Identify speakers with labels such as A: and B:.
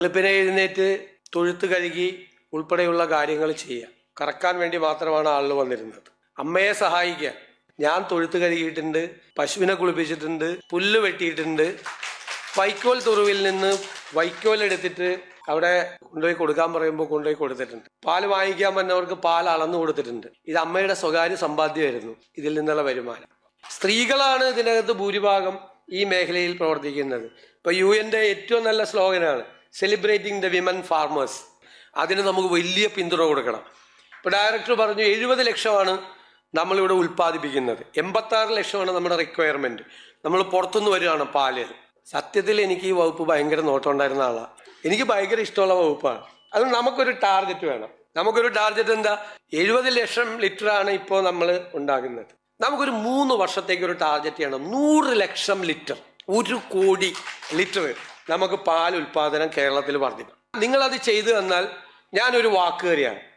A: വെളുപ്പിനെ എഴുന്നേറ്റ് തൊഴുത്ത് കഴുകി ഉൾപ്പെടെയുള്ള കാര്യങ്ങൾ ചെയ്യുക കറക്കാൻ വേണ്ടി മാത്രമാണ് ആളുകൾ വന്നിരുന്നത് അമ്മയെ സഹായിക്കുക ഞാൻ തൊഴുത്ത് കഴുകിയിട്ടുണ്ട് പശുവിനെ കുളിപ്പിച്ചിട്ടുണ്ട് പുല്ല് വെട്ടിയിട്ടുണ്ട് വൈക്കോൽ തുറുവിൽ നിന്ന് വൈക്കോൽ എടുത്തിട്ട് അവിടെ കൊണ്ടുപോയി കൊടുക്കാൻ പറയുമ്പോൾ കൊണ്ടുപോയി കൊടുത്തിട്ടുണ്ട് പാല് വാങ്ങിക്കാൻ വന്നവർക്ക് പാൽ അളന്നു കൊടുത്തിട്ടുണ്ട് ഇത് അമ്മയുടെ സ്വകാര്യ സമ്പാദ്യമായിരുന്നു ഇതിൽ നിന്നുള്ള വരുമാനം സ്ത്രീകളാണ് ഇതിനകത്ത് ഭൂരിഭാഗം ഈ മേഖലയിൽ പ്രവർത്തിക്കുന്നത് ഇപ്പൊ യു എൻ്റെ ഏറ്റവും നല്ല സ്ലോഗനാണ് സെലിബ്രേറ്റിംഗ് ദ വിമൻ ഫാർമേഴ്സ് അതിന് നമുക്ക് വലിയ പിന്തുണ കൊടുക്കണം ഇപ്പൊ ഡയറക്ടർ പറഞ്ഞു എഴുപത് ലക്ഷമാണ് നമ്മളിവിടെ ഉൽപ്പാദിപ്പിക്കുന്നത് എൺപത്തി ആറ് ലക്ഷമാണ് നമ്മുടെ റിക്വയർമെന്റ് നമ്മൾ പുറത്തുനിന്ന് വരികയാണ് പാല് സത്യത്തിൽ എനിക്ക് ഈ വകുപ്പ് ഭയങ്കര നോട്ടം ഉണ്ടായിരുന്ന ആളാണ് എനിക്ക് ഭയങ്കര ഇഷ്ടമുള്ള വകുപ്പാണ് അത് നമുക്കൊരു ടാർഗറ്റ് വേണം നമുക്കൊരു ടാർഗറ്റ് എന്താ എഴുപത് ലക്ഷം ലിറ്റർ ആണ് ഇപ്പോൾ നമ്മൾ ഉണ്ടാകുന്നത് നമുക്കൊരു മൂന്ന് വർഷത്തേക്ക് ഒരു ടാർഗറ്റ് ചെയ്യണം നൂറ് ലക്ഷം ലിറ്റർ ഒരു കോടി ലിറ്റർ നമുക്ക് പാൽ ഉൽപാദനം കേരളത്തിൽ വർദ്ധിക്കും നിങ്ങൾ അത് ചെയ്തു തന്നാൽ ഞാനൊരു വാക്ക് തരികയാണ്